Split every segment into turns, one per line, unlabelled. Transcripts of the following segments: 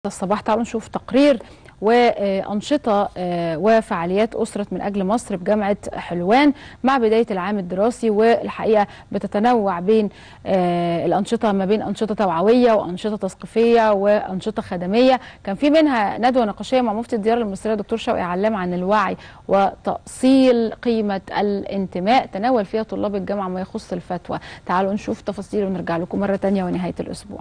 الصباح تعالوا نشوف تقرير وأنشطة وفعاليات أسرة من أجل مصر بجامعة حلوان مع بداية العام الدراسي والحقيقة بتتنوع بين الأنشطة ما بين أنشطة توعوية وأنشطة تثقيفية وأنشطة خدمية كان في منها ندوة نقاشية مع مفتي الديار المصرية دكتور شوقي علام عن الوعي وتأصيل قيمة الانتماء تناول فيها طلاب الجامعة ما يخص الفتوى تعالوا نشوف تفاصيل ونرجع لكم مرة تانية ونهاية الأسبوع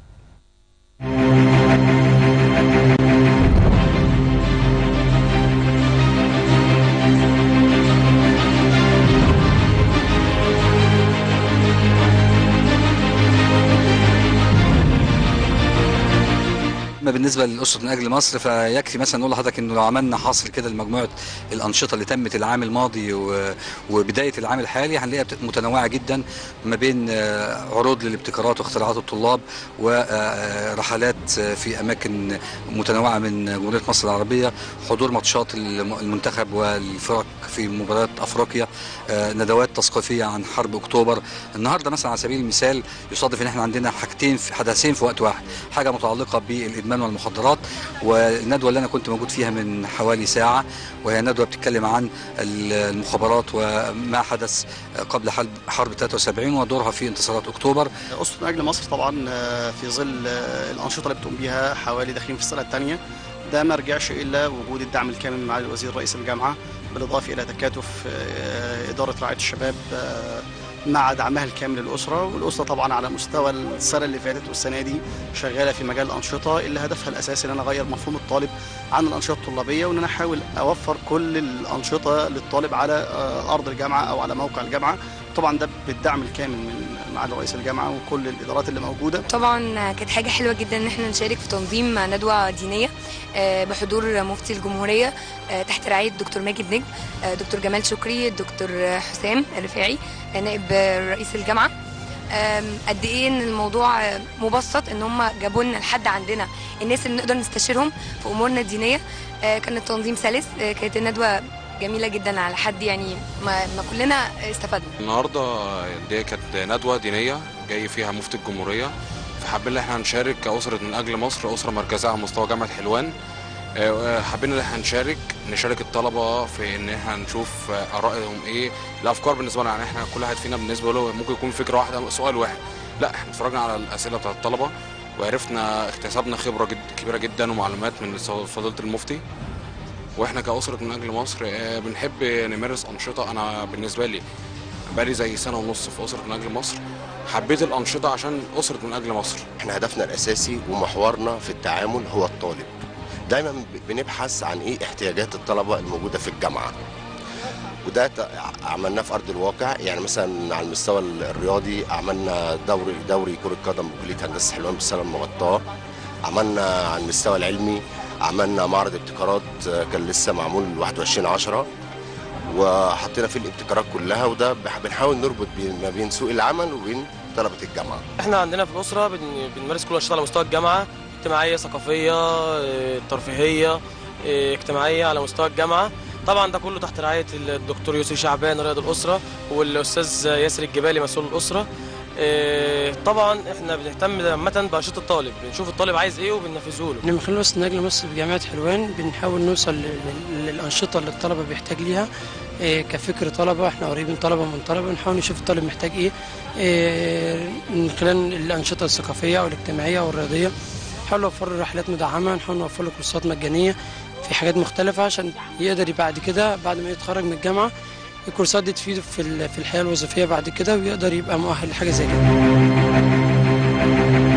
اما بالنسبه للاسره من اجل مصر فيكفي مثلا نقول لحضرتك انه لو عملنا حصر كده لمجموعه الانشطه اللي تمت العام الماضي وبدايه العام الحالي هنلاقيها متنوعه جدا ما بين عروض للابتكارات واختراعات الطلاب ورحلات في اماكن متنوعه من جمهوريه مصر العربيه حضور ماتشات المنتخب والفرق في مباريات افريقيا ندوات تثقيفيه عن حرب اكتوبر النهارده مثلا على سبيل المثال يصادف ان احنا عندنا حاجتين في حدثين في وقت واحد حاجه متعلقه بالادمان والمخدرات والندوه اللي انا كنت موجود فيها من حوالي ساعه وهي ندوه بتتكلم عن المخابرات وما حدث قبل حرب 73 ودورها في انتصارات اكتوبر
اسره من اجل مصر طبعا في ظل الانشطه اللي بتقوم بيها حوالي داخلين في السنه الثانيه ده ما رجعش الا وجود الدعم الكامل من معالي الوزير رئيس الجامعه بالاضافه الى تكاتف اداره رعايه الشباب مع دعمها الكامل للاسره والاسره طبعا على مستوى السنه اللي فاتت والسنه دي شغاله في مجال الانشطه اللي هدفها الاساسي ان انا اغير مفهوم الطالب عن الانشطه الطلابيه وان انا احاول اوفر كل الانشطه للطالب على ارض الجامعه او على موقع الجامعه طبعا ده بالدعم الكامل من معالي رئيس الجامعه وكل الادارات اللي موجوده
طبعا كانت حاجه حلوه جدا ان احنا نشارك في تنظيم ندوه دينيه بحضور مفتي الجمهوريه تحت رعايه دكتور ماجد نجم دكتور جمال شكري دكتور حسام الرفاعي نائب رئيس الجامعه قد ايه ان الموضوع مبسط ان هم جابوا لنا لحد عندنا الناس اللي نقدر نستشيرهم في امورنا الدينيه كان التنظيم سلس كانت الندوه جميله جدا على حد يعني ما, ما كلنا استفدنا
النهارده دي كانت ندوه دينيه جاي فيها مفتي الجمهوريه فحابين ان احنا نشارك كاسره من اجل مصر اسره مركزيه على مستوى جامعه حلوان حابين ان احنا نشارك نشارك الطلبه في ان احنا نشوف ارائهم ايه الافكار بالنسبه لنا يعني احنا كل واحد فينا بالنسبه له ممكن يكون فكره واحده سؤال واحد لا احنا اتفرجنا على الاسئله بتاعت الطلبه وعرفنا اكتسبنا خبره جد كبيره جدا ومعلومات من فضيله المفتي واحنا كاسره من اجل مصر بنحب نمارس انشطه انا بالنسبه لي بقالي زي سنه ونص في اسره من اجل مصر حبيت الانشطه عشان اسره من اجل مصر
احنا هدفنا الاساسي ومحورنا في التعامل هو الطالب دايما بنبحث عن ايه احتياجات الطلبه الموجوده في الجامعه وده عملناه في ارض الواقع يعني مثلا على المستوى الرياضي عملنا دوري دوري كره قدم بكليه هندسه حلوان بالسنه المغطاه عملنا على المستوى العلمي عملنا معرض ابتكارات كان لسه معمول 21 10 وحطينا فيه الابتكارات كلها وده بنحاول نربط ما بين سوق العمل وبين طلبه الجامعه.
احنا عندنا في الاسره بنمارس كل الانشطه على مستوى الجامعه اجتماعيه ثقافيه ترفيهيه اجتماعيه على مستوى الجامعه طبعا ده كله تحت رعايه الدكتور يوسف شعبان رائد الاسره والاستاذ ياسر الجبالي مسؤول الاسره طبعا احنا بنهتم عامه بانشطه الطالب بنشوف الطالب عايز ايه وبننفذه له
من خلال وسط نجل مصر بجامعه حلوان بنحاول نوصل للانشطه اللي الطلبه بيحتاج ليها كفكر طلبه احنا قريبين طلبه من طلبه بنحاول نشوف الطالب محتاج ايه من خلال الانشطه الثقافيه او الاجتماعيه او الرياضيه نحاول نوفر له رحلات مدعمه نحاول نوفر له كورسات مجانيه في حاجات مختلفه عشان يقدر بعد كده بعد ما يتخرج من الجامعه الكورسات دي تفيده في في الحياه الوظيفيه بعد كده ويقدر يبقى مؤهل لحاجه زي كده